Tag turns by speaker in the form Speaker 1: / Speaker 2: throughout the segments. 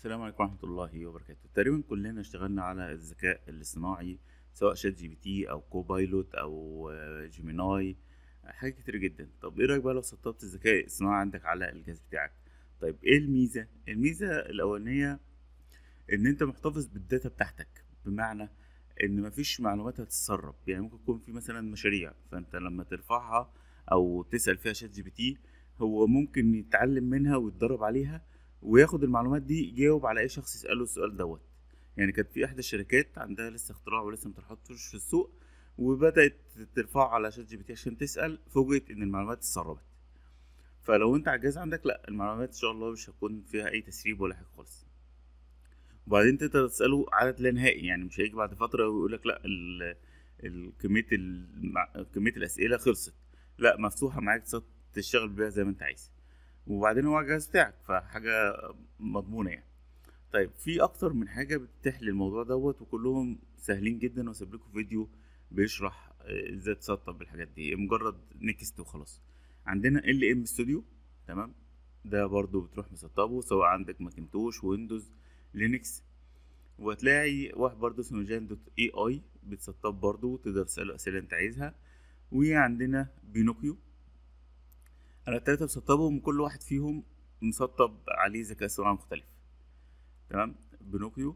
Speaker 1: السلام عليكم ورحمة الله وبركاته تقريبا كلنا اشتغلنا على الذكاء الاصطناعي سواء شات جي بي تي او كوبايلوت او آه، جيميناي حاجات كتير جدا طب ايه رأيك بقى لو سطبت الذكاء الاصطناعي عندك على الجهاز بتاعك طيب ايه الميزة الميزة الاولانية ان انت محتفظ بالداتا بتاعتك بمعنى ان مفيش معلومات هتتسرب يعني ممكن يكون في مثلا مشاريع فانت لما ترفعها او تسأل فيها شات جي بي تي هو ممكن يتعلم منها ويتدرب عليها وياخد المعلومات دي يجاوب على اي شخص يساله السؤال دوت يعني كانت في احدى الشركات عندها لسه اختراع ولسه مترحطش في السوق وبدات ترفعه على شات جي بي تي عشان تسال فوجئت ان المعلومات اتسربت فلو انت على الجهاز عندك لا المعلومات ان شاء الله مش هيكون فيها اي تسريب ولا حاجه خالص وبعدين تقدر تساله عدد لا نهائي يعني مش هيجي بعد فتره ويقول لك لا ال- ال- كميه المع- كميه الاسئله خلصت لا مفتوحه معاك تقدر تشتغل بيها زي ما انت عايز وبعدين هو على الجهاز بتاعك فحاجه مضمونه يعني طيب في اكتر من حاجه بتتيح للموضوع دوت وكلهم سهلين جدا واسيب لكم فيديو بيشرح آه، ازاي تسطب الحاجات دي مجرد نيكست وخلاص عندنا ال ام ستوديو تمام ده برضو بتروح مسطبه سواء عندك ماكنتوش ويندوز لينكس وهتلاقي واحد برضو اسمه جان دوت اي اي بتسطب برضو تقدر تساله اسئله انت عايزها وعندنا بينوكيو انا التلاتة مسطبهم كل واحد فيهم مسطب عليه ذكاء اصطناعي مختلف تمام بينوكيو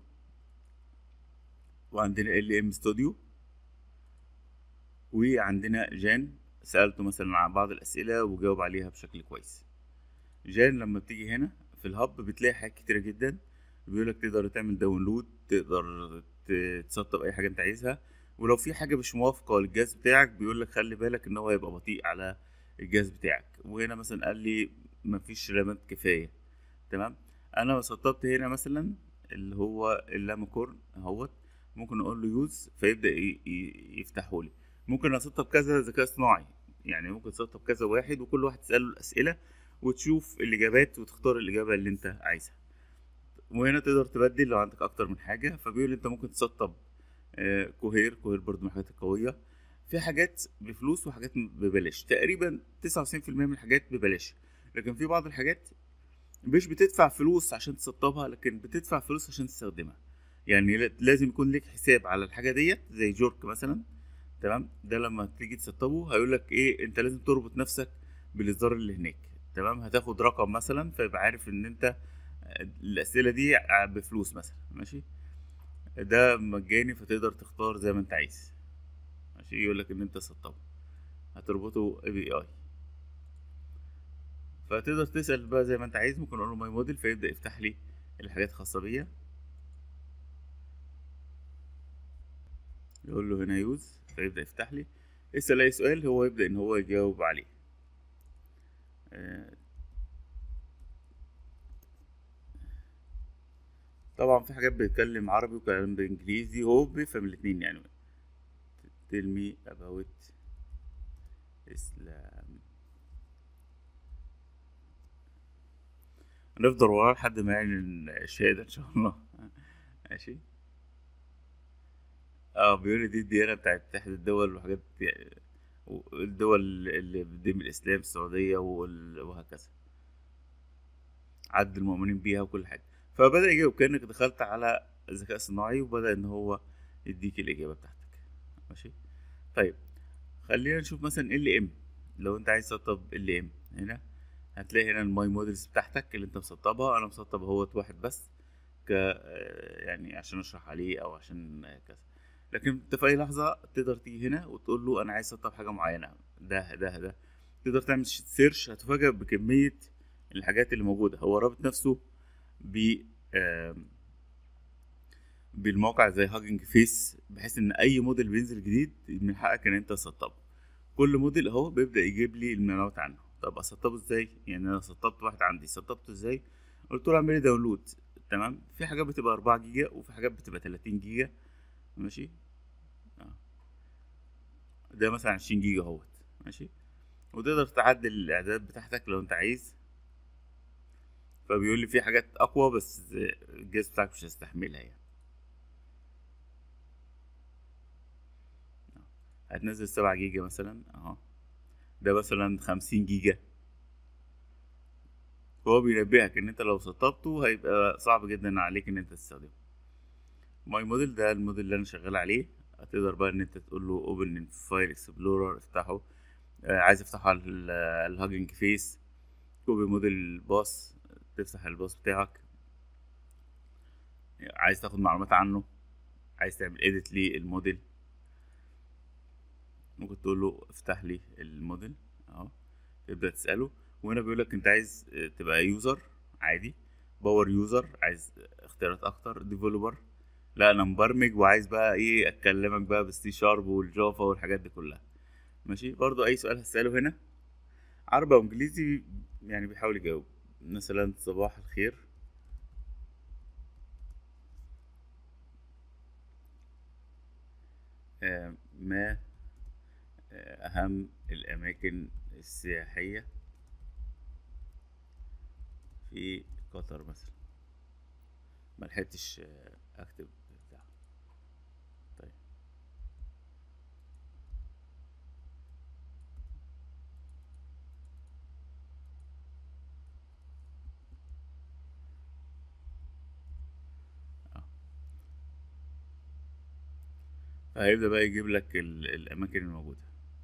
Speaker 1: وعندنا ال ام ستوديو وعندنا جان سألته مثلا عن بعض الأسئلة وجاوب عليها بشكل كويس جان لما بتيجي هنا في الهب بتلاقي حاجات كتيرة جدا بيقولك تقدر تعمل داونلود تقدر ت- تسطب أي حاجة أنت عايزها ولو في حاجة مش موافقة للجهاز بتاعك بيقولك خلي بالك إن هو هيبقى بطيء على الجهاز بتاعك وهنا مثلا قال لي مفيش رامات كفاية تمام انا سطبت هنا مثلا اللي هو اللامكورن اهوت ممكن اقول له يوز فيبدا ي- ي- يفتحه لي ممكن اسطب كذا ذكاء اصطناعي يعني ممكن تسطب كذا واحد وكل واحد تساله الاسئله وتشوف الاجابات وتختار الاجابه اللي انت عايزها وهنا تقدر تبدل لو عندك اكتر من حاجه فبيقول انت ممكن تسطب آه، كوهير كوهير برضو من الحاجات القويه في حاجات بفلوس وحاجات ببلاش تقريبا 99% من الحاجات ببلاش لكن في بعض الحاجات مش بتدفع فلوس عشان تسطبها لكن بتدفع فلوس عشان تستخدمها يعني لا- لازم يكون لك حساب على الحاجه ديت زي جورك مثلا تمام ده لما تيجي تسطبه هيقول لك ايه انت لازم تربط نفسك بالاصدار اللي هناك تمام هتاخد رقم مثلا فيبقى عارف ان انت آه، الاسئله دي ع- بفلوس مثلا ماشي ده مجاني فتقدر تختار زي ما انت عايز ماشي يقول لك ان انت سطبه هتربطه اي بي اي فتقدر تسأل بقى زي ما انت عايز ممكن اقول له ماي موديل فيبدأ يفتح لي الحاجات الخاصة بيا يقول له هنا يوز فيبدأ يفتح لي اسأل اي سؤال هو يبدأ ان هو يجاوب عليه آه، طبعا في حاجات بيتكلم عربي وكلام بانجليزي هو بيفهم الاتنين يعني tell me about Islam هنفضل وراه لحد ما يعلن الشهادة إن شاء الله ماشي اه بيقول لي دي الديانة بتاعت إحدى الدول وحاجات يعني الدول اللي بتدين الإسلام السعودية وال- وهكذا عد المؤمنين بيها وكل حاجة فبدأ يجاوب كأنك دخلت على ذكاء صناعي وبدأ إن هو يديك الإجابة بتاعتك ماشي طيب خلينا نشوف مثلا ال ام لو انت عايز تسطب ال ام هنا هتلاقي هنا الماي مودلز بتاعتك اللي انت مسطبها انا مسطب اهوت واحد بس ك آه، يعني عشان اشرح عليه او عشان آه، كذا لكن انت في اي لحظه تقدر تيجي هنا وتقول له انا عايز اسطب حاجه معينه ده ده ده تقدر تعمل سيرش هتفاجئ بكميه الحاجات اللي موجوده هو رابط نفسه ب آم، بالموقع زي هاجنج فيس بحيث ان اي موديل بينزل جديد من حقك ان انت تسطبه كل موديل اهو بيبدا يجيب لي المعلومات عنه طب اسطبه ازاي يعني انا سطبت واحد عندي سطبته ازاي قلت له اعمل لي داونلود تمام في حاجات بتبقى 4 جيجا وفي حاجات بتبقى 30 جيجا ماشي آه. ده مثلا 20 جيجا اهوت ماشي وتقدر تعدل الاعدادات بتاعتك لو انت عايز فبيقول لي في حاجات اقوى بس الجهاز بتاعك مش هيستحملها يعني هتنزل سبعة جيجا مثلا اهو ده مثلا خمسين جيجا فهو بينبهك ان انت لو سطبته هيبقى صعب جدا عليك ان انت تستخدمه ماي موديل ده الموديل اللي انا شغال عليه هتقدر بقى ان انت تقول له اوبن فايل اكسبلورر افتحه آه، عايز افتحه على الهاجنج فيس كوبي موديل باص تفتح الباص بتاعك عايز تاخد معلومات عنه عايز تعمل اديت للموديل ممكن تقول له افتح لي الموديل اهو تبدا تساله وهنا بيقول لك انت عايز آه، تبقى يوزر عادي باور يوزر عايز اختيارات اكتر ديفلوبر لا انا مبرمج وعايز بقى ايه اكلمك بقى بالسي شارب والجافا والحاجات دي كلها ماشي برضو اي سؤال هسأله هنا عربي او انجليزي يعني بيحاول يجاوب مثلا صباح الخير آه، ما آه، اهم الاماكن السياحية في قطر مثلا ملحقتش آه، اكتب بتاع طيب اه فهيبدأ بقى يجيب لك ال- الأماكن الموجودة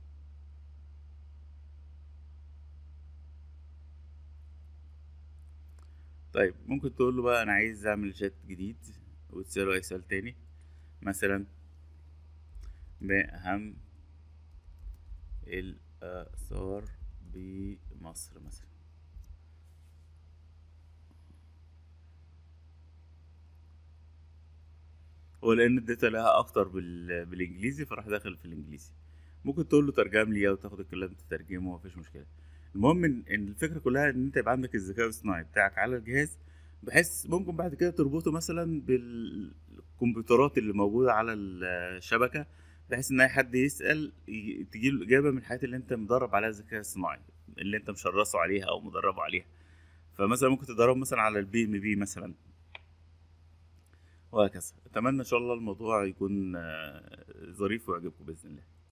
Speaker 1: طيب ممكن تقول له بقى أنا عايز أعمل شات جديد وتسأله أي سؤال تاني مثلا ما أهم الآثار بمصر مثلا هو لأن الداتا لها أكتر بال... بالإنجليزي فراح داخل في الإنجليزي ممكن تقول له ترجم لي أو تاخد الكلام تترجمه مفيش مشكلة المهم إن إن الفكرة كلها إن أنت يبقى عندك الذكاء الاصطناعي بتاعك على الجهاز بحيث ممكن بعد كده تربطه مثلا بالكمبيوترات اللي موجودة على الشبكة بحيث إن أي حد يسأل ي- تجيله الإجابة من الحاجات اللي أنت مدرب عليها الذكاء الصناعي اللي أنت مشرسه عليها أو مدربه عليها فمثلا ممكن تدربه مثلا على البي ام بي مثلا وهكذا اتمنى ان شاء الله الموضوع يكون آه، ظريف ويعجبكم باذن الله